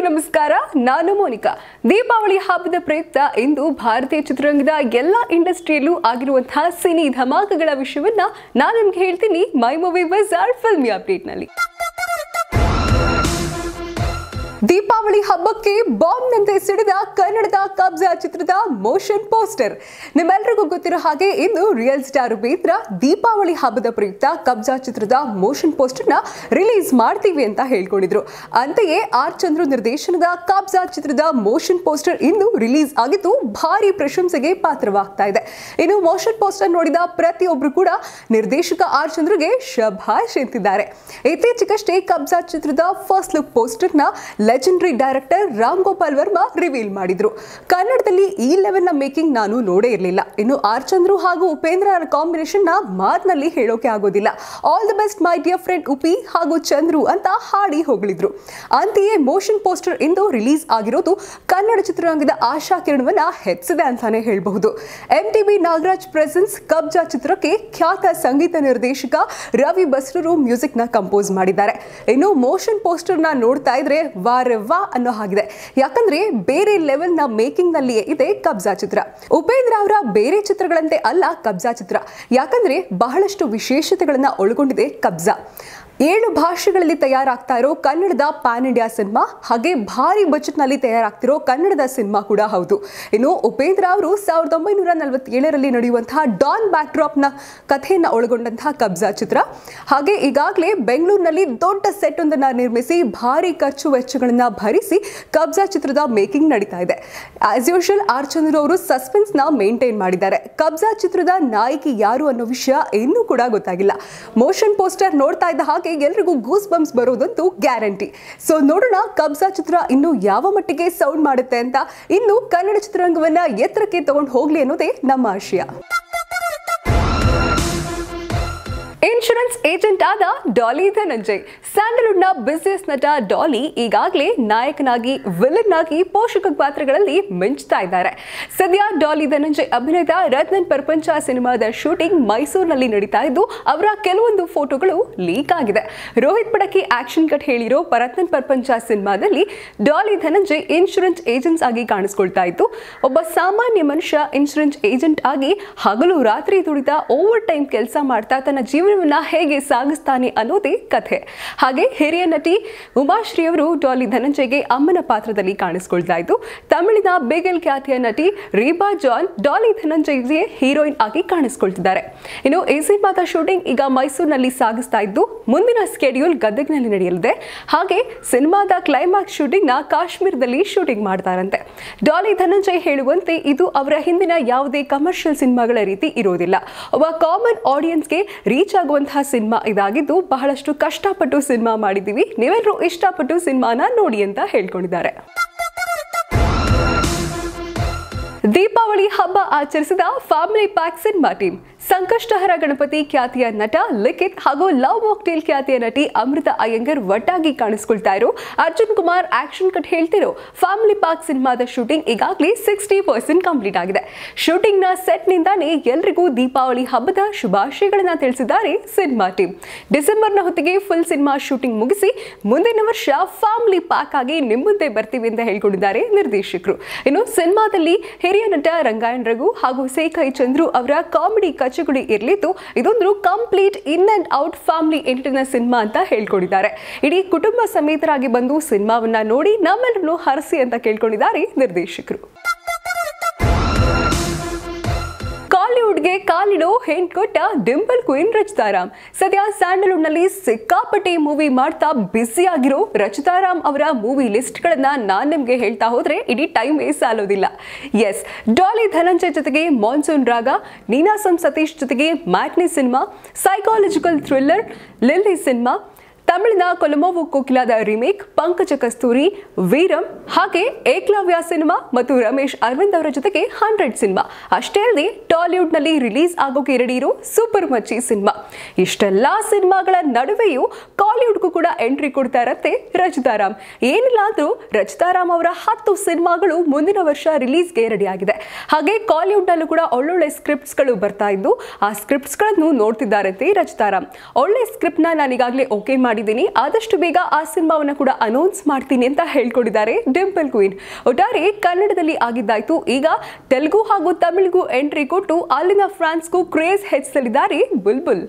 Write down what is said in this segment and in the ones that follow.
ಎಲ್ರಿಗೂ ನಮಸ್ಕಾರ ನಾನು ಮೋನಿಕಾ ದೀಪಾವಳಿ ಹಬ್ಬದ ಪ್ರಯುಕ್ತ ಇಂದು ಭಾರತೀಯ ಚಿತ್ರರಂಗದ ಎಲ್ಲ ಇಂಡಸ್ಟ್ರಿಯಲ್ಲೂ ಆಗಿರುವಂತಹ ಸಿನಿ ಧಮಾಕಗಳ ವಿಷಯವನ್ನ ನಾನು ನಿಮ್ಗೆ ಹೇಳ್ತೀನಿ ಮೈ ಮೂವಿ ಬಜಾರ್ ಫಿಲ್ಮಿ ಅಪ್ಡೇಟ್ನಲ್ಲಿ ದೀಪಾವಳಿ ಹಬ್ಬಕ್ಕೆ ಬಾಂಬ್ನಂತೆ ಸಿಡಿದ ಕನ್ನಡದ ಕಬ್ಜಾ ಚಿತ್ರದ ಮೋಷನ್ ಪೋಸ್ಟರ್ ನಿಮ್ಮೆಲ್ಲರಿಗೂ ಗೊತ್ತಿರೋ ಹಾಗೆ ಇಂದು ರಿಯಲ್ ಸ್ಟಾರ್ ಉಪೇಂದ್ರ ದೀಪಾವಳಿ ಹಬ್ಬದ ಪ್ರಯುಕ್ತ ಕಬ್ಜಾ ಚಿತ್ರದ ಮೋಷನ್ ಪೋಸ್ಟರ್ನ ರಿಲೀಸ್ ಮಾಡ್ತೀವಿ ಅಂತ ಹೇಳ್ಕೊಂಡಿದ್ರು ಅಂತೆಯೇ ಆರ್ ಚಂದ್ರು ನಿರ್ದೇಶನದ ಕಬ್ಜಾ ಚಿತ್ರದ ಮೋಷನ್ ಪೋಸ್ಟರ್ ಇಂದು ರಿಲೀಸ್ ಆಗಿದ್ದು ಭಾರಿ ಪ್ರಶಂಸೆಗೆ ಪಾತ್ರವಾಗ್ತಾ ಇದೆ ಇನ್ನು ಮೋಷನ್ ಪೋಸ್ಟರ್ ನೋಡಿದ ಪ್ರತಿಯೊಬ್ಬರು ಕೂಡ ನಿರ್ದೇಶಕ ಆರ್ ಚಂದ್ರುಗೆ ಶಭಾಷ್ ಎಂತಿದ್ದಾರೆ ಇತ್ತೀಚೆಗಷ್ಟೇ ಕಬ್ಜಾ ಚಿತ್ರದ ಫಸ್ಟ್ ಲುಕ್ ಪೋಸ್ಟರ್ನ legendary director Ram Gopal Varma reveal ಮಾಡಿದ್ರು ಕನ್ನಡದಲ್ಲಿ ಈ ಲೆವೆಲ್ ನ ಮೇಕಿಂಗ್ ನಾನು ನೋಡೇ ಇರಲಿಲ್ಲ ಇನ್ನು ಆರ್ ಚಂದ್ರು ಹಾಗೂ ಉಪೇಂದ್ರ ಕಾಂಬಿನೇಷನ್ ನ ಮಾತಿನಲ್ಲಿ ಹೇಳೋಕೆ ಆಗೋದಿಲ್ಲ all the best my dear friend Upi ಹಾಗೂ ಚಂದ್ರು ಅಂತ ಹಾಡಿ ಹೊಗಳಿದ್ರು ಅಂತೆಯೇ ಮೋಷನ್ ಪೋಸ್ಟರ್ ಇಂದು ರಿಲೀಸ್ ಆಗಿರೋದು ಕನ್ನಡ ಚಿತ್ರರಂಗದ ಆಶಾ ಕಿರಣವನ್ನ ಹೆಚ್ಚಿದೆ ಅಂತಾನೆ ಹೇಳಬಹುದು M T B Nagaraj presence Kabzaa ಚಿತ್ರಕ್ಕೆ ಖ್ಯಾತ ಸಂಗೀತ ನಿರ್ದೇಶಕ ರವಿ ಬಸ್ರೂರು ಮ್ಯೂಸಿಕ್ ನ ಕಂಪೋಸ್ ಮಾಡಿದ್ದಾರೆ ಇನ್ನು ಮೋಷನ್ ಪೋಸ್ಟರ್ ನ ನೋಡ್ತಾ ಇದ್ರೆ ವಾರೆ ವಾ ಅನ್ನೋ ಹಾಗಿದೆ ಯಾಕಂದ್ರೆ ಬೇರೆ ಲೆವೆಲ್ ನ ಮೇಕಿಂಗ್ ನಲ್ಲಿಯೇ ಇದೆ ಕಬ್ಜಾ ಚಿತ್ರ ಉಪೇಂದ್ರ ಅವರ ಬೇರೆ ಚಿತ್ರಗಳಂತೆ ಅಲ್ಲ ಕಬ್ಜಾ ಚಿತ್ರ ಯಾಕಂದ್ರೆ ಬಹಳಷ್ಟು ವಿಶೇಷತೆಗಳನ್ನ ಒಳಗೊಂಡಿದೆ ಕಬ್ಜಾ ಏಳು ಭಾಷೆಗಳಲ್ಲಿ ತಯಾರಾಗ್ತಾ ಇರೋ ಕನ್ನಡದ ಪ್ಯಾನ್ ಇಂಡಿಯಾ ಸಿನಿಮಾ ಹಾಗೆ ಭಾರಿ ಬಜೆಟ್ ನಲ್ಲಿ ತಯಾರಾಗ್ತಿರೋ ಕನ್ನಡದ ಸಿನಿಮಾ ಕೂಡ ಹೌದು ಇನ್ನು ಉಪೇಂದ್ರ ಅವರು ಸಾವಿರದ ಒಂಬೈನೂರ ನಲವತ್ತೇಳರಲ್ಲಿ ನಡೆಯುವಂತಹ ಡಾನ್ ಬ್ಯಾಕ್ಡ್ರಾಪ್ ನ ಕಥೆಯನ್ನ ಒಳಗೊಂಡಂತಹ ಕಬ್ಜಾ ಚಿತ್ರ ಹಾಗೆ ಈಗಾಗಲೇ ಬೆಂಗಳೂರಿನಲ್ಲಿ ದೊಡ್ಡ ಸೆಟ್ ಒಂದನ್ನ ನಿರ್ಮಿಸಿ ಭಾರಿ ಖರ್ಚು ವೆಚ್ಚಗಳನ್ನ ಭರಿಸಿ ಕಬ್ಜಾ ಚಿತ್ರದ ಮೇಕಿಂಗ್ ನಡೀತಾ ಇದೆ ಆಸ್ ಯೂಶುವಲ್ ಆರ್ ಚಂದ್ರು ಅವರು ಸಸ್ಪೆನ್ಸ್ ನ ಮೇಂಟೈನ್ ಮಾಡಿದ್ದಾರೆ ಕಬ್ಜಾ ಚಿತ್ರದ ನಾಯಕಿ ಯಾರು ಅನ್ನೋ ವಿಷಯ ಇನ್ನೂ ಕೂಡ ಗೊತ್ತಾಗಿಲ್ಲ ಮೋಷನ್ ಪೋಸ್ಟರ್ ನೋಡ್ತಾ ಇದ್ದ ಹಾಗೆ ಎಲ್ರಿಗೂ ಗೂಸ್ ಬಂಪ್ಸ್ ಬರೋದಂತೂ ಗ್ಯಾರಂಟಿ ಸೊ ನೋಡೋಣ ಕಬ್ಜಾ ಚಿತ್ರ ಇನ್ನು ಯಾವ ಮಟ್ಟಿಗೆ ಸೌಂಡ್ ಮಾಡುತ್ತೆ ಅಂತ ಇನ್ನು ಕನ್ನಡ ಚಿತ್ರರಂಗವನ್ನ ಎತ್ತರಕ್ಕೆ ತಗೊಂಡು ಹೋಗ್ಲಿ ಅನ್ನೋದೇ ನಮ್ಮ ಆಶಯ ಇನ್ಶೂರೆನ್ಸ್ ಏಜೆಂಟ್ ಆದ ಡಾಲಿ ಧನಂಜಯ್ ಸ್ಯಾಂಡಲ್ವುಡ್ನ ಬಿಸಿನೆಸ್ ನಟ ಡಾಲಿ ಈಗಾಗಲೇ ನಾಯಕನಾಗಿ ವಿಲನ್ ಆಗಿ ಪೋಷಕ ಪಾತ್ರಗಳಲ್ಲಿ ಮಿಂಚ್ತಾ ಇದ್ದಾರೆ ಸದ್ಯ ಡಾಲಿ ಧನಂಜಯ್ ಅಭಿನಯದ ರತ್ನನ್ ಪ್ರಪಂಚ ಸಿನಿಮಾದ ಶೂಟಿಂಗ್ ಮೈಸೂರಿನಲ್ಲಿ ನಡೀತಾ ಇದ್ದು ಅವರ ಕೆಲವೊಂದು ಫೋಟೋಗಳು ಲೀಕ್ ಆಗಿದೆ ರೋಹಿತ್ ಪಡಕಿ ಆಕ್ಷನ್ ಕಟ್ ಹೇಳಿರೋ ರತ್ನನ್ ಪ್ರಪಂಚ ಸಿನಿಮಾದಲ್ಲಿ ಡಾಲಿ ಧನಂಜಯ್ ಇನ್ಶೂರೆನ್ಸ್ ಏಜೆಂಟ್ಸ್ ಆಗಿ ಕಾಣಿಸ್ಕೊಳ್ತಾ ಇತ್ತು ಒಬ್ಬ ಸಾಮಾನ್ಯ ಮನುಷ್ಯ ಇನ್ಶೂರೆನ್ಸ್ ಏಜೆಂಟ್ ಆಗಿ ಹಗಲು ರಾತ್ರಿ ದುಡಿದ ಓವರ್ ಟೈಮ್ ಕೆಲಸ ಮಾಡ್ತಾ ತನ್ನ ಜೀವನವನ್ನ ಹೇಗೆ ಸಾಗಿಸ್ತಾನೆ ಅನ್ನೋದೇ ಕಥೆ ಹಾಗೆ ಹಿರಿಯ ನಟಿ ಉಮಾಶ್ರೀ ಅವರು ಡಾಲಿ ಧನಂಜಯ್ಗೆ ಅಮ್ಮನ ಪಾತ್ರದಲ್ಲಿ ಕಾಣಿಸ್ಕೊಳ್ತಾ ಇದ್ದು ತಮಿಳಿನ ಬೇಗಲ್ ಖ್ಯಾತಿಯ ನಟಿ ರೀಬಾ ಜಾನ್ ಡಾಲಿ ಧನಂಜಯ್ಗೆ ಹೀರೋಯಿನ್ ಆಗಿ ಕಾಣಿಸ್ಕೊಳ್ತಿದ್ದಾರೆ ಇನ್ನು ಈ ಸಿನಿಮಾದ ಶೂಟಿಂಗ್ ಈಗ ಮೈಸೂರಿನಲ್ಲಿ ಸಾಗಿಸ್ತಾ ಇದ್ದು ಮುಂದಿನ ಸ್ಕೆಡ್ಯೂಲ್ ಗದಗ್ನಲ್ಲಿ ನಡೆಯಲಿದೆ ಹಾಗೆ ಸಿನಿಮಾದ ಕ್ಲೈಮ್ಯಾಕ್ಸ್ ಶೂಟಿಂಗ್ ನ ಕಾಶ್ಮೀರದಲ್ಲಿ ಶೂಟಿಂಗ್ ಮಾಡ್ತಾರಂತೆ ಡಾಲಿ ಧನಂಜಯ್ ಹೇಳುವಂತೆ ಇದು ಅವರ ಹಿಂದಿನ ಯಾವುದೇ ಕಮರ್ಷಿಯಲ್ ಸಿನಿಮಾಗಳ ರೀತಿ ಇರೋದಿಲ್ಲ ಒಬ್ಬ ಕಾಮನ್ ಆಡಿಯನ್ಸ್ಗೆ ರೀಚ್ ಆಗುವಂತಹ ಸಿನಿಮಾ ಇದಾಗಿದ್ದು ಬಹಳಷ್ಟು ಕಷ್ಟಪಟ್ಟು ಸಿನಿಮಾ ಮಾಡಿದ್ದೀವಿ ನೀವೆಲ್ಲರೂ ಇಷ್ಟಪಟ್ಟು ಸಿನಿಮಾನ ನೋಡಿ ಅಂತ ಹೇಳ್ಕೊಂಡಿದ್ದಾರೆ ದೀಪಾವಳಿ ಹಬ್ಬ ಆಚರಿಸಿದ family pack cinema team Sankashtahara Ganapathi ಖ್ಯಾತಿಯ ನಟ ಲಿಖಿತ್ ಹಾಗೂ ಲವ್ ಮಾಕ್ಟೇಲ್ ಖ್ಯಾತಿಯ ನಟಿ ಅಮೃತ ಅಯ್ಯಂಗರ್ ಒಟ್ಟಾಗಿ ಕಾಣಿಸ್ಕೊಳ್ತಾ ಇರೋ ಅರ್ಜುನ್ ಕುಮಾರ್ ಆಕ್ಷನ್ ಕಟ್ ಹೇಳ್ತಿರೋ ಫ್ಯಾಮಿಲಿ ಪಾರ್ಕ್ ಸಿನಿಮಾದ ಶೂಟಿಂಗ್ ಈಗಾಗಲೇ ಸಿಕ್ಸ್ಟಿ ಪರ್ಸೆಂಟ್ ಕಂಪ್ಲೀಟ್ ಆಗಿದೆ ಶೂಟಿಂಗ್ ನ ಸೆಟ್ ನಿಂದಾನೇ ಎಲ್ರಿಗೂ ದೀಪಾವಳಿ ಹಬ್ಬದ ಶುಭಾಶಯಗಳನ್ನ ತಿಳಿಸಿದ್ದಾರೆ ಸಿನಿಮಾ ಟೀಮ್ ಡಿಸೆಂಬರ್ನ ಹೊತ್ತಿಗೆ ಫುಲ್ ಸಿನಿಮಾ ಶೂಟಿಂಗ್ ಮುಗಿಸಿ ಮುಂದಿನ ವರ್ಷ ಫ್ಯಾಮಿಲಿ ಪ್ಯಾಕ್ ಆಗಿ ನಿಮ್ಮ ಮುಂದೆ ಬರ್ತೀವಿ ಅಂತ ಹೇಳ್ಕೊಂಡಿದ್ದಾರೆ ನಿರ್ದೇಶಕರು ಇನ್ನು ಸಿನಿಮಾದಲ್ಲಿ ಹಿರಿಯ ನಟ ರಂಗಾಯಣ್ ರಘು ಹಾಗೂ ಸೇಖೈ ಚಂದ್ರು ಅವರ ಕಾಮಿಡಿ ಕಚಗುಳಿ ಇರಲಿದ್ದು ಇದೊಂದು complete in and out family entertainer cinema ಅಂತ ಹೇಳ್ಕೊಂಡಿದ್ದಾರೆ ಇಡೀ ಕುಟುಂಬ ಸಮೇತರಾಗಿ ಬಂದು ಸಿನಿಮಾವನ್ನ ನೋಡಿ ನಮ್ಮೆಲ್ಲರನ್ನು ಹರಸಿ ಅಂತ ಕೇಳ್ಕೊಂಡಿದ್ದಾರೆ ನಿರ್ದೇಶಕರು ಕಾಲಿವುಡ್ಗೆ ಕಾಲಿಡೋ ಹೆಂಟ್ ಕೊಟ್ಟ ಡಿಂಪಲ್ ಕ್ವೀನ್ ರಚಿತಾರಾಮ್ ಸದ್ಯ ಸ್ಯಾಂಡಲ್ವುಡ್ನಲ್ಲಿ ಸಿಕ್ಕಾಪಟ್ಟೆ ಮೂವಿ ಮಾಡ್ತಾ ಬ್ಯುಸಿ ಆಗಿರೋ ರಚಿತಾರಾಮ್ ಅವರ ಮೂವಿ ಲಿಸ್ಟ್ಗಳನ್ನ ನಾನು ನಿಮಗೆ ಹೇಳ್ತಾ ಹೋದ್ರೆ ಇಡೀ ಟೈಮ್ ವೇಸ್ಟ್ ಆಲೋದಿಲ್ಲ ಎಸ್ ಡಾಲಿ ಧನಂಜಯ್ ಜೊತೆಗೆ ಮಾನ್ಸೂನ್ ರಾಗ ನೀನಾಸಂ ಸತೀಶ್ ಜೊತೆಗೆ matinee cinema psychological thriller Lilly cinema ತಮಿಳಿನ ಕೊಲಮೋವು ಕೋಕಿಲಾದ ರಿಮೇಕ್ ಪಂಕಜ ಕಸ್ತೂರಿ ವೀರಂ ಹಾಗೆ ಏಕ್ಲವ್ಯ ಸಿನಿಮಾ ಮತ್ತು ರಮೇಶ್ ಅರವಿಂದ್ ಅವರ ಜೊತೆಗೆ ಹಂಡ್ರೆಡ್ ಸಿನಿಮಾ ಅಷ್ಟೇ ಅಲ್ಲದೆ ಟಾಲಿವುಡ್ನಲ್ಲಿ ರಿಲೀಸ್ ಆಗೋಕೆ ರೆಡಿ ಇರೋ ಸೂಪರ್ ಮಚ್ಚಿ ಸಿನಿಮಾ ಇಷ್ಟೆಲ್ಲ ಸಿನಿಮಾಗಳ ನಡುವೆಯೂ ಕಾಲಿವುಡ್ಗೂ ಕೂಡ ಎಂಟ್ರಿ ಕೊಡ್ತಾ ಇರತ್ತೆ ರಚಿತಾರಾಮ್ ಏನಿಲ್ಲ ಅಂದ್ರೂ ರಚಿತಾರಾಮ್ ಅವರ ಹತ್ತು ಸಿನಿಮಾಗಳು ಮುಂದಿನ ವರ್ಷ ರಿಲೀಸ್ಗೆ ರೆಡಿ ಆಗಿದೆ ಹಾಗೆ ಕಾಲಿವುಡ್ನಲ್ಲೂ ಕೂಡ ಒಳ್ಳೊಳ್ಳೆ ಸ್ಕ್ರಿಪ್ಟ್ಸ್ಗಳು ಬರ್ತಾ ಇದ್ದು ಆ ಸ್ಕ್ರಿಪ್ಟ್ಸ್ಗಳನ್ನು ನೋಡ್ತಿದ್ದಾರಂತೆ ರಚಿತಾರಾಮ್ ಒಳ್ಳೆ ಸ್ಕ್ರಿಪ್ಟ್ನ ನಾನು ಈಗಾಗಲೇ ಓಕೆ ಮಾಡಿ ಮಾಡಿದ್ದೀನಿ ಆದಷ್ಟು ಬೇಗ ಆ ಸಿನಿಮಾವನ್ನ ಕೂಡ ಅನೌನ್ಸ್ ಮಾಡ್ತೀನಿ ಅಂತ ಹೇಳ್ಕೊಂಡಿದ್ದಾರೆ ಡಿಂಪಲ್ ಕ್ವೀನ್ ಒಟ್ಟಾರೆ ಕನ್ನಡದಲ್ಲಿ ಆಗಿದ್ದಾಯ್ತು ಈಗ ತೆಲುಗು ಹಾಗೂ ತಮಿಳಿಗೂ ಎಂಟ್ರಿ ಕೊಟ್ಟು ಅಲ್ಲಿನ ಫ್ರಾನ್ಸ್ಗೂ ಕ್ರೇಜ್ ಹೆಚ್ಚಲಿದ್ದಾರೆ ಬುಲ್ಬುಲ್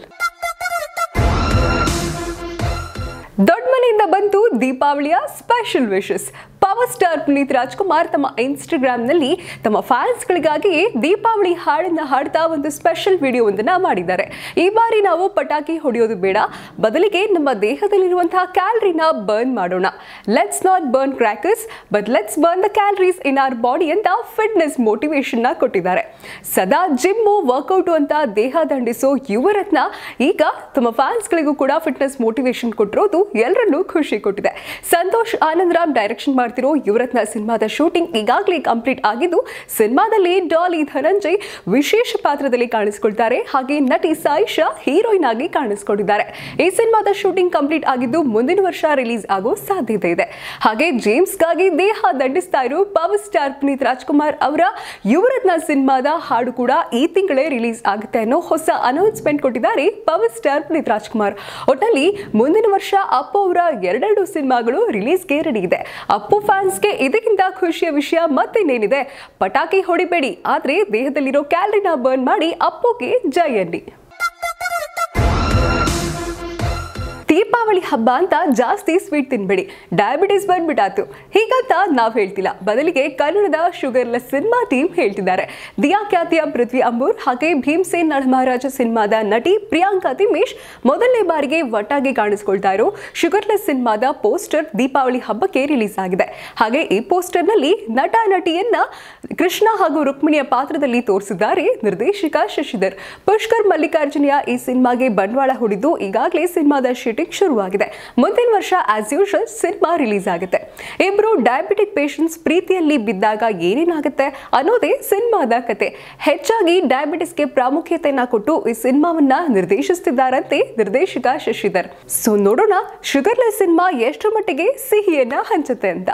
ದೊಡ್ಡ ಮನೆಯಿಂದ ಬಂತು ದೀಪಾವಳಿಯ special wishes power star Puneeth Rajkumar ತಮ್ಮ ಇನ್ಸ್ಟಾಗ್ರಾಮ್ನಲ್ಲಿ ತಮ್ಮ ಫ್ಯಾನ್ಸ್ಗಳಿಗಾಗಿ ದೀಪಾವಳಿ ಹಾಡನ್ನ ಹಾಡ್ತಾ ಒಂದು ಸ್ಪೆಷಲ್ ವಿಡಿಯೋವೊಂದನ್ನ ಮಾಡಿದ್ದಾರೆ ಈ ಬಾರಿ ನಾವು ಪಟಾಕಿ ಹೊಡೆಯೋದು ಬೇಡ ಬದಲಿಗೆ ನಮ್ಮ ದೇಹದಲ್ಲಿರುವಂತಹ ಕ್ಯಾಲರಿನ ಬರ್ನ್ ಮಾಡೋಣ let's not burn crackers but let's burn the calories in our body ಅಂತ ಫಿಟ್ನೆಸ್ ಮೋಟಿವೇಶನ್ ನ ಕೊಟ್ಟಿದ್ದಾರೆ ಸದಾ ಜಿಮ್ಮು ವರ್ಕೌಟ್ ಅಂತ ದೇಹ ದಂಡಿಸೋ ಯುವರತ್ನ ಈಗ ತಮ್ಮ ಫ್ಯಾನ್ಸ್ಗಳಿಗೂ ಕೂಡ ಫಿಟ್ನೆಸ್ ಮೋಟಿವೇಶನ್ ಕೊಟ್ಟಿರೋದು ಎಲ್ಲರನ್ನೂ ಖುಷಿ ಕೊಟ್ಟಿದೆ ಸಂತೋಷ್ ಆನಂದ್ ರಾಮ್ ಡೈರೆಕ್ಷನ್ ಮಾಡ್ತಿರೋ ಯುವರತ್ನ ಸಿನಿಮಾದ ಶೂಟಿಂಗ್ ಈಗಾಗಲೇ ಕಂಪ್ಲೀಟ್ ಆಗಿದ್ದು ಸಿನಿಮಾದಲ್ಲಿ ಡಾಲಿ ಧನಂಜಯ್ ವಿಶೇಷ ಪಾತ್ರದಲ್ಲಿ ಕಾಣಿಸಿಕೊಳ್ತಾರೆ ಹಾಗೆ ನಟಿ ಸಾಯಿಷಾ ಹೀರೋಯಿನ್ ಆಗಿ ಕಾಣಿಸಿಕೊಂಡಿದ್ದಾರೆ ಈ ಸಿನಿಮಾದ ಶೂಟಿಂಗ್ ಕಂಪ್ಲೀಟ್ ಆಗಿದ್ದು ಮುಂದಿನ ವರ್ಷ ರಿಲೀಸ್ ಆಗೋ ಸಾಧ್ಯತೆ ಇದೆ ಹಾಗೆ ಜೇಮ್ಸ್ಗಾಗಿ ದೇಹ ದಂಡಿಸ್ತಾ ಇರೋ ಪವರ್ ಸ್ಟಾರ್ ಪುನೀತ್ ರಾಜ್ಕುಮಾರ್ ಅವರ ಯುವರತ್ನ ಸಿನಿಮಾದ ಹಾಡು ಕೂಡ ಈ ತಿಂಗಳೇ ರಿಲೀಸ್ ಆಗುತ್ತೆ ಅನ್ನೋ ಹೊಸ ಅನೌನ್ಸ್ಮೆಂಟ್ ಕೊಟ್ಟಿದ್ದಾರೆ ಪವರ್ ಸ್ಟಾರ್ ಪುನೀತ್ ರಾಜ್ಕುಮಾರ್ ಒಟ್ಟಲ್ಲಿ ಮುಂದಿನ ವರ್ಷ ಅಪ್ಪು ಅವರ ಎರಡೆರಡು ಸಿನಿಮಾಗಳು ರಿಲೀಸ್ಗೆ ರೆಡಿ ಇದೆ ಅಪ್ಪು ಫ್ಯಾನ್ಸ್ಗೆ ಇದಕ್ಕಿಂತ ಖುಷಿಯ ವಿಷಯ ಮತ್ತೇನೇನಿದೆ ಪಟಾಕಿ ಹೊಡಿಬೇಡಿ ಆದ್ರೆ ದೇಹದಲ್ಲಿರೋ ಕ್ಯಾಲರಿನ ಬರ್ನ್ ಮಾಡಿ ಅಪ್ಪುಗೆ ಜೈ ಅನ್ನಿ ದೀಪಾವಳಿ ಹಬ್ಬ ಅಂತ ಜಾಸ್ತಿ ಸ್ವೀಟ್ ತಿನ್ಬೇಡಿ ಡಯಾಬಿಟಿಸ್ ಬಂದ್ಬಿಟ್ಟಾತು ಹೀಗಂತ ನಾವು ಹೇಳ್ತಿಲ್ಲ ಬದಲಿಗೆ ಕನ್ನಡದ ಶುಗರ್ಲೆಸ್ ಸಿನಿಮಾ ಟೀಮ್ ಹೇಳ್ತಿದ್ದಾರೆ ದಿಯಾ ಖ್ಯಾತಿಯ ಪೃಥ್ವಿ ಅಂಬೂರ್ ಹಾಗೆ ಭೀಮ್ಸೇನ್ ನಳಮಹಾರಾಜ ಸಿನಿಮಾದ ನಟಿ ಪ್ರಿಯಾಂಕಾ ತಿಮೇಶ್ ಮೊದಲನೇ ಬಾರಿಗೆ ಒಟ್ಟಾಗಿ ಕಾಣಿಸ್ಕೊಳ್ತಾ ಇರೋ ಶುಗರ್ಲೆಸ್ ಸಿನಿಮಾದ ಪೋಸ್ಟರ್ ದೀಪಾವಳಿ ಹಬ್ಬಕ್ಕೆ ರಿಲೀಸ್ ಆಗಿದೆ ಹಾಗೆ ಈ ಪೋಸ್ಟರ್ನಲ್ಲಿ ನಟ ನಟಿಯನ್ನ ಕೃಷ್ಣ ಹಾಗೂ ರುಕ್ಮಿಣಿಯ ಪಾತ್ರದಲ್ಲಿ ತೋರಿಸಿದ್ದಾರೆ ನಿರ್ದೇಶಕ ಶಶಿಧರ್ ಪುಷ್ಕರ್ ಮಲ್ಲಿಕಾರ್ಜುನಿಯ ಈ ಸಿನಿಮಾಗೆ ಬಂಡವಾಳ ಹೂಡಿದ್ದು ಈಗಾಗಲೇ ಸಿನಿಮಾದ ಶೂಟಿಂಗ್ ಶುರುವಾಗಿದೆ ಮುಂದಿನ ವರ್ಷ ಆಸ್ ಯೂಶಲ್ ಸಿನಿಮಾ ರಿಲೀಸ್ ಆಗುತ್ತೆ ಇಬ್ರು ಡಯಾಬಿಟಿಕ್ ಪೇಷಂಟ್ಸ್ ಪ್ರೀತಿಯಲ್ಲಿ ಬಿದ್ದಾಗ ಏನೇನಾಗುತ್ತೆ ಅನ್ನೋದೇ ಸಿನಿಮಾದ ಕತೆ ಹೆಚ್ಚಾಗಿ ಡಯಾಬಿಟಿಸ್ಗೆ ಪ್ರಾಮುಖ್ಯತೆಯನ್ನ ಕೊಟ್ಟು ಈ ಸಿನಿಮಾವನ್ನ ನಿರ್ದೇಶಿಸುತ್ತಿದ್ದಾರಂತೆ ನಿರ್ದೇಶಕ ಶಶಿಧರ್ ಸೊ ನೋಡೋಣ ಶುಗರ್ಲೆಸ್ ಸಿನಿಮಾ ಎಷ್ಟರ ಮಟ್ಟಿಗೆ ಸಿಹಿಯನ್ನ ಹಂಚುತ್ತೆ ಅಂತ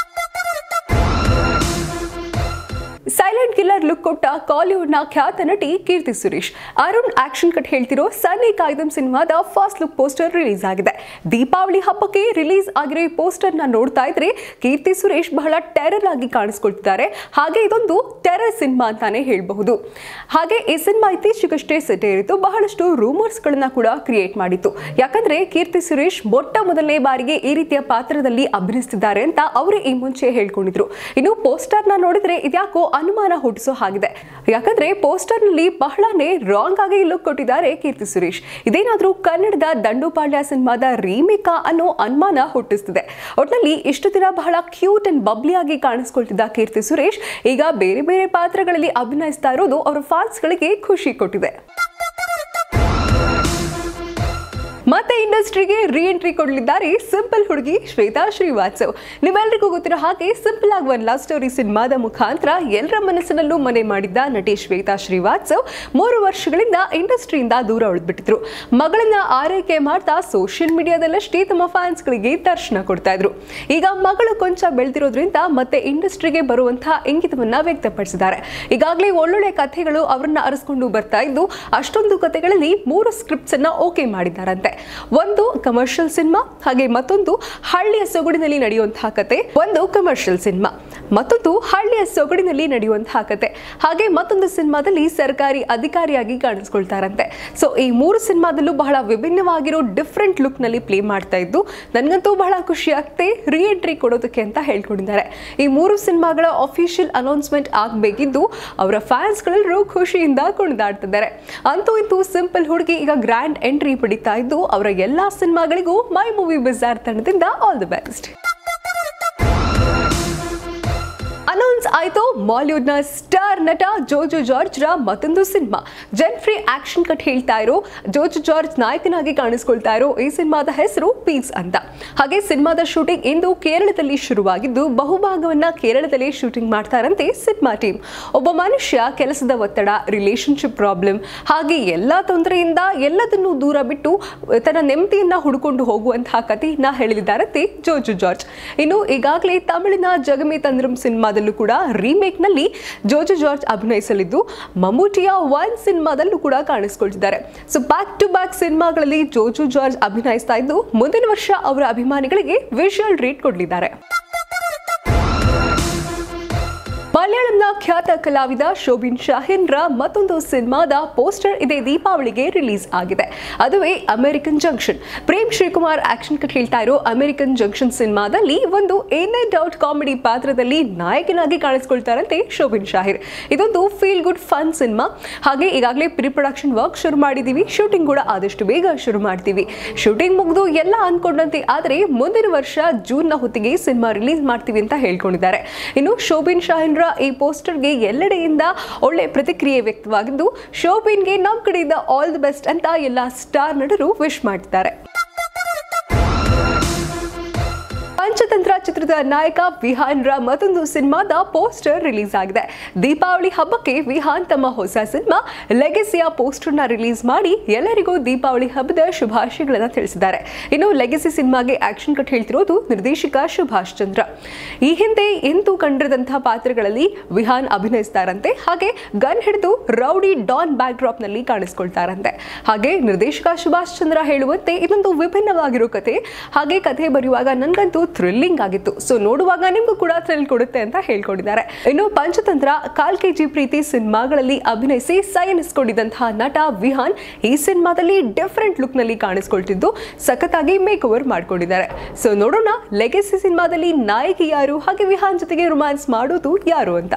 ಸೈಲೆಂಟ್ ಕಿಲ್ಲರ್ ಲುಕ್ ಕೊಟ್ಟ ಕಾಲಿವುಡ್ನ ಖ್ಯಾತ ನಟಿ ಕೀರ್ತಿ ಸುರೇಶ್ ಅರುಣ್ ಆಕ್ಷನ್ ಕಟ್ ಹೇಳ್ತಿರೋ ಸನ್ನಿ ಕಾಯ್ದಂ ಸಿನಿಮಾದ ಫಸ್ಟ್ ಲುಕ್ ಪೋಸ್ಟರ್ ರಿಲೀಸ್ ಆಗಿದೆ ದೀಪಾವಳಿ ಹಬ್ಬಕ್ಕೆ ರಿಲೀಸ್ ಆಗಿರೋ ಈ ಪೋಸ್ಟರ್ ನ ನೋಡ್ತಾ ಇದ್ರೆ ಕೀರ್ತಿ ಸುರೇಶ್ ಬಹಳ ಟೆರರ್ ಆಗಿ ಕಾಣಿಸ್ಕೊಳ್ತಿದ್ದಾರೆ ಹಾಗೆ ಇದೊಂದು ಟೆರರ್ ಸಿನಿಮಾ ಅಂತಾನೆ ಹೇಳಬಹುದು ಹಾಗೆ ಈ ಸಿನಿಮಾ ಇತ್ತೀಚೆಗಷ್ಟೇ ಸೆಟೇರಿತು ಬಹಳಷ್ಟು ರೂಮರ್ಸ್ ಗಳನ್ನ ಕೂಡ ಕ್ರಿಯೇಟ್ ಮಾಡಿತ್ತು ಯಾಕಂದ್ರೆ ಕೀರ್ತಿ ಸುರೇಶ್ ಮೊಟ್ಟ ಮೊದಲನೇ ಬಾರಿಗೆ ಈ ರೀತಿಯ ಪಾತ್ರದಲ್ಲಿ ಅಭಿನಯಿಸ್ತಿದ್ದಾರೆ ಅಂತ ಅವರೇ ಈ ಮುಂಚೆ ಹೇಳ್ಕೊಂಡಿದ್ರು ಇನ್ನು ಪೋಸ್ಟರ್ ನ ನೋಡಿದ್ರೆ ಇದ್ಯಾಕೋ ಅನುಮಾನ ಹುಟ್ಟಿಸೋ ಹಾಗಿದೆ ಯಾಕಂದ್ರೆ ಪೋಸ್ಟರ್ ನಲ್ಲಿ ಬಹಳನೇ ರಾಂಗ್ ಆಗಿ ಲುಕ್ ಕೊಟ್ಟಿದ್ದಾರೆ ಕೀರ್ತಿ ಸುರೇಶ್ ಇದೇನಾದ್ರೂ ಕನ್ನಡದ ದಂಡುಪಾಳ್ಯ ಸಿನಿಮಾದ ರೀಮೇಕಾ ಅನ್ನೋ ಅನುಮಾನ ಹುಟ್ಟಿಸ್ತಿದೆ ಒಟ್ನಲ್ಲಿ ಇಷ್ಟು ದಿನ ಬಹಳ ಕ್ಯೂಟ್ ಅಂಡ್ ಬಬ್ಲಿ ಆಗಿ ಕಾಣಿಸ್ಕೊಳ್ತಿದ್ದ ಕೀರ್ತಿ ಸುರೇಶ್ ಈಗ ಬೇರೆ ಬೇರೆ ಪಾತ್ರಗಳಲ್ಲಿ ಅಭಿನಯಿಸ್ತಾ ಇರೋದು ಅವರ ಫ್ಯಾನ್ಸ್ಗಳಿಗೆ ಖುಷಿ ಕೊಟ್ಟಿದೆ ಮತ್ತೆ ಇಂಡಸ್ಟ್ರಿಗೆ ರೀ ಎಂಟ್ರಿ ಕೊಡಲಿದ್ದಾರೆ ಸಿಂಪಲ್ ಹುಡುಗಿ ಶ್ವೇತಾ ಶ್ರೀವಾತ್ಸವ್ ನಿಮ್ಮೆಲ್ಲರಿಗೂ ಗೊತ್ತಿರೋ ಹಾಗೆ ಸಿಂಪಲ್ ಆಗಿ ಒನ್ ಲವ್ ಸ್ಟೋರಿ ಸಿನಿಮಾದ ಮುಖಾಂತರ ಎಲ್ಲರ ಮನಸ್ಸಿನಲ್ಲೂ ಮನೆ ಮಾಡಿದ್ದ ನಟಿ ಶ್ವೇತಾ ಶ್ರೀವಾತ್ಸವ್ ಮೂರು ವರ್ಷಗಳಿಂದ ಇಂಡಸ್ಟ್ರಿಯಿಂದ ದೂರ ಉಳಿದ್ಬಿಟ್ಟಿದ್ರು ಮಗಳನ್ನ ಆರೈಕೆ ಮಾಡ್ತಾ ಸೋಷಿಯಲ್ ಮೀಡಿಯಾದಲ್ಲಷ್ಟೇ ತಮ್ಮ ಫ್ಯಾನ್ಸ್ಗಳಿಗೆ ದರ್ಶನ ಕೊಡ್ತಾ ಇದ್ರು ಈಗ ಮಗಳು ಕೊಂಚ ಬೆಳೆದಿರೋದ್ರಿಂದ ಮತ್ತೆ ಇಂಡಸ್ಟ್ರಿಗೆ ಬರುವಂತಹ ಇಂಗಿತವನ್ನ ವ್ಯಕ್ತಪಡಿಸಿದ್ದಾರೆ ಈಗಾಗಲೇ ಒಳ್ಳೊಳ್ಳೆ ಕಥೆಗಳು ಅವರನ್ನ ಅರಸ್ಕೊಂಡು ಬರ್ತಾ ಇದ್ದು ಅಷ್ಟೊಂದು ಕಥೆಗಳಲ್ಲಿ ಮೂರು ಸ್ಕ್ರಿಪ್ಟ್ಸ್ ಅನ್ನ ಓಕೆ ಮಾಡಿದ್ದಾರಂತೆ ಒಂದು ಕಮರ್ಷಿಯಲ್ ಸಿನಿಮಾ ಹಾಗೆ ಮತ್ತೊಂದು ಹಳ್ಳಿಯ ಸೊಗಡಿನಲ್ಲಿ ನಡೆಯುವಂತಹ ಕತೆ ಒಂದು ಕಮರ್ಷಿಯಲ್ ಸಿನಿಮಾ ಮತ್ತೊಂದು ಹಳ್ಳಿಯ ಸೊಗಡಿನಲ್ಲಿ ನಡೆಯುವಂತಹ ಕತೆ ಹಾಗೆ ಮತ್ತೊಂದು ಸಿನಿಮಾದಲ್ಲಿ ಸರ್ಕಾರಿ ಅಧಿಕಾರಿಯಾಗಿ ಕಾಣಿಸ್ಕೊಳ್ತಾರಂತೆ ಸೊ ಈ ಮೂರು ಸಿನಿಮಾದಲ್ಲೂ ಬಹಳ ವಿಭಿನ್ನವಾಗಿರೋ ಡಿಫ್ರೆಂಟ್ ಲುಕ್ ನಲ್ಲಿ ಪ್ಲೇ ಮಾಡ್ತಾ ಇದ್ದು ನನಗಂತೂ ಬಹಳ ಖುಷಿ ಆಗ್ತೆ ರೀ ಎಂಟ್ರಿ ಕೊಡೋದಕ್ಕೆ ಅಂತ ಹೇಳ್ಕೊಂಡಿದ್ದಾರೆ ಈ ಮೂರು ಸಿನಿಮಾಗಳ ಅಫಿಷಿಯಲ್ ಅನೌನ್ಸ್ಮೆಂಟ್ ಆಗಬೇಕಿದ್ದು ಅವರ ಫ್ಯಾನ್ಸ್ಗಳೆಲ್ಲರೂ ಖುಷಿಯಿಂದ ಕುಣಿದಾಡ್ತಿದ್ದಾರೆ ಅಂತೂ ಇಂತೂ ಸಿಂಪಲ್ ಹುಡುಗಿ ಈಗ ಗ್ರ್ಯಾಂಡ್ ಎಂಟ್ರಿ ಪಡಿತಾ ಇದ್ದು ಅವರ ಎಲ್ಲಾ ಸಿನಿಮಾಗಳಿಗೂ ಮೈ ಮೂವಿ ಬಿಜಾರ್ ತಂಡದಿಂದ ಆಲ್ ದಿ ಬೆಸ್ಟ್ ಅನೌನ್ಸ್ ಆಯ್ತು ಬಾಲಿವುಡ್ನ ಸ್ಟಾರ್ ನಟ ಜೋಜೋ ಜಾರ್ಜ್ ರ ಮತ್ತೊಂದು ಸಿನಿಮಾ ಜೆನ್ಫ್ರಿ ಆಕ್ಷನ್ ಕಟ್ ಹೇಳ್ತಾ ಇರೋ ಜೋಜೋ ಜಾರ್ಜ್ ನಾಯಕನಾಗಿ ಕಾಣಿಸ್ಕೊಳ್ತಾ ಇರೋ ಈ ಸಿನಿಮಾದ ಹೆಸರು ಪೀಸ್ ಅಂತ ಹಾಗೆ ಸಿನಿಮಾದ ಶೂಟಿಂಗ್ ಇಂದು ಕೇರಳದಲ್ಲಿ ಶುರುವಾಗಿದ್ದು ಬಹುಭಾಗವನ್ನ ಕೇರಳದಲ್ಲಿ ಶೂಟಿಂಗ್ ಮಾಡ್ತಾರಂತೆ ಸಿನಿಮಾ ಟೀಮ್ ಒಬ್ಬ ಮನುಷ್ಯ ಕೆಲಸದ ಒತ್ತಡ ರಿಲೇಶನ್ಶಿಪ್ ಪ್ರಾಬ್ಲಮ್ ಹಾಗೆ ಎಲ್ಲ ತೊಂದರೆಯಿಂದ ಎಲ್ಲದನ್ನೂ ದೂರ ಬಿಟ್ಟು ತನ್ನ ನೆಮ್ಮದಿಯನ್ನ ಹುಡುಕೊಂಡು ಹೋಗುವಂತಹ ಕಥೆಯನ್ನ ಹೇಳಿದ್ದಾರಂತೆ ಜೋಜು ಜಾರ್ಜ್ ಇನ್ನು ಈಗಾಗಲೇ ತಮಿಳಿನ ಜಗಮೇ ತಂದ್ರಂ ಸಿನಿಮಾದಲ್ಲೂ ಕೂಡ ರೀಮೇಕ್ ನಲ್ಲಿ ಜೋಜೋ ಜಾರ್ಜ್ ಅಭಿನಯಿಸಲಿದ್ದು ಮಮ್ಮೂಟಿಯ ಒನ್ ಸಿನಿಮಾದಲ್ಲೂ ಕೂಡ ಕಾಣಿಸ್ಕೊಳ್ತಿದ್ದಾರೆ ಸೊ ಬ್ಯಾಕ್ ಟು ಬ್ಯಾಕ್ ಸಿನಿಮಾಗಳಲ್ಲಿ ಜೋಜೋ ಜಾರ್ಜ್ ಅಭಿನಯಿಸ್ತಾ ಇದ್ದು ಮುಂದಿನ ವರ್ಷ ಅವರ ಅಭಿಮಾನಿಗಳಿಗೆ ವಿಷುವಲ್ ಟ್ರೀಟ್ ಕೊಡಲಿದ್ದಾರೆ ಮಲಯಾಳಂನ ಖ್ಯಾತ ಕಲಾವಿದ ಶೋಭಿನ್ ಶಾಹಿನ್ರ ಮತ್ತೊಂದು ಸಿನಿಮಾದ ಪೋಸ್ಟರ್ ಇದೇ ದೀಪಾವಳಿಗೆ ರಿಲೀಸ್ ಆಗಿದೆ ಅದುವೇ American junction Prem Sreekumar action cut ಹೇಳ್ತಾ ಇರೋ ಅಮೆರಿಕನ್ ಜಂಕ್ಷನ್ ಸಿನಿಮಾದಲ್ಲಿ ಒಂದು ಏನೇ ಡೌಟ್ ಕಾಮಿಡಿ ಪಾತ್ರದಲ್ಲಿ ನಾಯಕನಾಗಿ ಕಾಣಿಸ್ಕೊಳ್ತಾರಂತೆ ಶೋಭಿನ್ ಶಾಹಿರ್ ಇದೊಂದು ಫೀಲ್ ಗುಡ್ ಫನ್ ಸಿನಿಮಾ ಹಾಗೆ ಈಗಾಗಲೇ ಪ್ರಿ ಪ್ರೊಡಕ್ಷನ್ ವರ್ಕ್ ಶುರು ಮಾಡಿದೀವಿ ಶೂಟಿಂಗ್ ಕೂಡ ಆದಷ್ಟು ಬೇಗ ಶುರು ಮಾಡ್ತೀವಿ ಶೂಟಿಂಗ್ ಮುಗಿದು ಎಲ್ಲ ಅನ್ಕೊಂಡಂತೆ ಆದರೆ ಮುಂದಿನ ವರ್ಷ ಜೂನ್ನ ಹೊತ್ತಿಗೆ ಸಿನಿಮಾ ರಿಲೀಸ್ ಮಾಡ್ತೀವಿ ಅಂತ ಹೇಳ್ಕೊಂಡಿದ್ದಾರೆ ಇನ್ನು ಶೋಭಿನ್ ಶಾಹಿನ್ರ ಈ ಪೋಸ್ಟರ್ಗೆ ಎಲ್ಲೆಡೆಯಿಂದ ಒಳ್ಳೆ ಪ್ರತಿಕ್ರಿಯೆ ವ್ಯಕ್ತವಾಗಿದ್ದು ಶೋಭಿನ್ಗೆ ನಮ್ಮ ಕಡೆಯಿಂದ ಆಲ್ ದಿ ಬೆಸ್ಟ್ ಅಂತ ಎಲ್ಲ ಸ್ಟಾರ್ ನಟರು ವಿಶ್ ಮಾಡ್ತಿದ್ದಾರೆ ಪಂಚತಂತ್ರ ಚಿತ್ರದ ನಾಯಕ ವಿಹಾನ್ ರ ಮತ್ತೊಂದು ಸಿನಿಮಾದ ಪೋಸ್ಟರ್ ರಿಲೀಸ್ ಆಗಿದೆ ದೀಪಾವಳಿ ಹಬ್ಬಕ್ಕೆ ವಿಹಾನ್ ತಮ್ಮ ಹೊಸ ಸಿನಿಮಾ ಲೆಗೆಸಿಯ ಪೋಸ್ಟರ್ ನ ರಿಲೀಸ್ ಮಾಡಿ ಎಲ್ಲರಿಗೂ ದೀಪಾವಳಿ ಹಬ್ಬದ ಶುಭಾಶಯಗಳನ್ನು ತಿಳಿಸಿದ್ದಾರೆ ಇನ್ನು ಲೆಗೆಸಿ ಸಿನಿಮಾಗೆ ಆಕ್ಷನ್ ಕಟ್ ಹೇಳ್ತಿರೋದು ನಿರ್ದೇಶಕ ಸುಭಾಷ್ ಚಂದ್ರ ಈ ಹಿಂದೆ ಎಂತೂ ಕಂಡಿರದಂತಹ ಪಾತ್ರಗಳಲ್ಲಿ ವಿಹಾನ್ ಅಭಿನಯಿಸ್ತಾರಂತೆ ಹಾಗೆ ಗನ್ ಹಿಡಿದು ರೌಡಿ ಡಾನ್ ಬ್ಯಾಕ್ ಡ್ರಾಪ್ ನಲ್ಲಿ ಕಾಣಿಸ್ಕೊಳ್ತಾರಂತೆ ಹಾಗೆ ನಿರ್ದೇಶಕ ಸುಭಾಷ್ ಚಂದ್ರ ಹೇಳುವಂತೆ ಇದೊಂದು ವಿಭಿನ್ನವಾಗಿರೋ ಕತೆ ಹಾಗೆ ಕಥೆ ಬರೆಯುವಾಗ ನನ್ಗಂತೂ ಥ್ರಿಲ್ಲಿಂಗ್ ಆಗಿತ್ತು ಸೊ ನೋಡುವಾಗ ನಿಮ್ಗೂ ಕೂಡ ಥ್ರಿಲ್ ಕೊಡುತ್ತೆ ಅಂತ ಹೇಳ್ಕೊಂಡಿದ್ದಾರೆ ಇನ್ನು ಪಂಚತಂತ್ರ ಕಾಲ್ ಕೆಜಿ ಪ್ರೀತಿ ಸಿನಿಮಾಗಳಲ್ಲಿ ಅಭಿನಯಿಸಿ ಸೈನಿಸ್ಕೊಂಡಿದ್ದಂತಹ ನಟ ವಿಹಾನ್ ಈ ಸಿನಿಮಾದಲ್ಲಿ ಡಿಫ್ರೆಂಟ್ ಲುಕ್ ನಲ್ಲಿ ಕಾಣಿಸ್ಕೊಳ್ತಿದ್ದು ಸಖತ್ತಾಗಿ ಮೇಕ್ ಓವರ್ ಮಾಡ್ಕೊಂಡಿದ್ದಾರೆ ಸೊ ನೋಡೋಣ ಲೆಗೆಸಿ ಸಿನಿಮಾದಲ್ಲಿ ನಾಯಕಿ ಯಾರು ಹಾಗೆ ವಿಹಾನ್ ಜೊತೆಗೆ ರೊಮ್ಯಾನ್ಸ್ ಮಾಡೋದು ಯಾರು ಅಂತ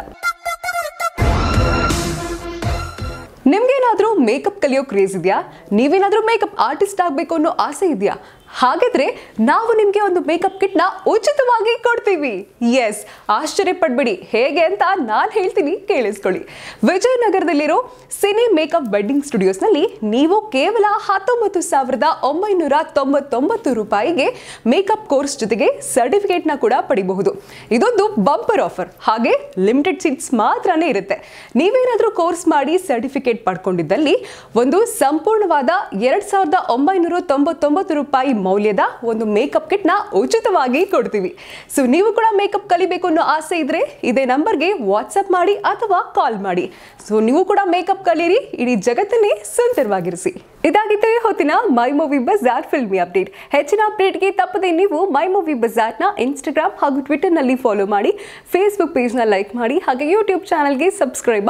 ನಿಮ್ಗೇನಾದ್ರೂ ಮೇಕಪ್ ಕಲಿಯೋ ಕ್ರೇಜ್ ಇದೆಯಾ ನೀವೇನಾದ್ರೂ ಮೇಕಪ್ ಆರ್ಟಿಸ್ಟ್ ಆಗಬೇಕು ಅನ್ನೋ ಆಸೆ ಇದೆಯಾ ಹಾಗಾದ್ರೆ ನಾವು ನಿಮಗೆ ಒಂದು ಮೇಕಪ್ ಕಿಟ್ನ ಉಚಿತವಾಗಿ ಕೊಡ್ತೀವಿ ಎಸ್ ಆಶ್ಚರ್ಯ ಪಡ್ಬೇಡಿ ಹೇಗೆ ಅಂತ ನಾನು ಹೇಳ್ತೀನಿ ಕೇಳಿಸ್ಕೊಳ್ಳಿ ವಿಜಯನಗರದಲ್ಲಿರೋ ಸಿನಿ ಮೇಕಪ್ ವೆಡ್ಡಿಂಗ್ ಸ್ಟುಡಿಯೋಸ್ನಲ್ಲಿ ನೀವು ಕೇವಲ ಹತ್ತೊಂಬತ್ತು ಸಾವಿರದ ಒಂಬೈನೂರ ತೊಂಬತ್ತೊಂಬತ್ತು ರೂಪಾಯಿಗೆ ಮೇಕಪ್ ಕೋರ್ಸ್ ಜೊತೆಗೆ ಸರ್ಟಿಫಿಕೇಟ್ನ ಕೂಡ ಪಡಿಬಹುದು ಇದೊಂದು ಬಂಪರ್ ಆಫರ್ ಹಾಗೆ ಲಿಮಿಟೆಡ್ ಸೀಟ್ಸ್ ಮಾತ್ರನೇ ಇರುತ್ತೆ ನೀವೇನಾದರೂ ಕೋರ್ಸ್ ಮಾಡಿ ಸರ್ಟಿಫಿಕೇಟ್ ಪಡ್ಕೊಂಡಿದ್ದಲ್ಲಿ ಒಂದು ಸಂಪೂರ್ಣವಾದ ಎರಡ್ ಸಾವಿರದ ಒಂಬೈನೂರ ತೊಂಬತ್ತೊಂಬತ್ತು ರೂಪಾಯಿ ಮೌಲ್ಯದ ಒಂದು ಮೇಕಪ್ ಕಿಟ್ನ ಉಚಿತವಾಗಿ ಕೊಡ್ತೀವಿ ಸೊ ನೀವು ಕೂಡ ಮೇಕಪ್ ಕಲಿಬೇಕು ಅನ್ನೋ ಆಸೆ ಇದ್ರೆ ಇದೇ ನಂಬರ್ಗೆ ವಾಟ್ಸಪ್ ಮಾಡಿ ಅಥವಾ ಕಾಲ್ ಮಾಡಿ ಸೊ ನೀವು ಕೂಡ ಮೇಕಪ್ ಕಲೀರಿ ಇಡೀ ಜಗತ್ತನ್ನೇ ಸುಂದರವಾಗಿರಿಸಿ ಇದಾಗಿತ್ತು ಈ ಹೊತ್ತಿನ my movie bazaar filmy update ಹೆಚ್ಚಿನ ಅಪ್ಡೇಟ್ಗೆ ತಪ್ಪದೆ ನೀವು ಮೈ ಮೂವಿ ಬಜಾರ್ನ ಇನ್ಸ್ಟಾಗ್ರಾಮ್ ಹಾಗೂ ಟ್ವಿಟರ್ನಲ್ಲಿ ಫಾಲೋ ಮಾಡಿ ಫೇಸ್ಬುಕ್ ಪೇಜ್ನ ಲೈಕ್ ಮಾಡಿ ಹಾಗೆ ಯೂಟ್ಯೂಬ್ ಚಾನಲ್ಗೆ ಸಬ್ಸ್ಕ್ರೈಬ್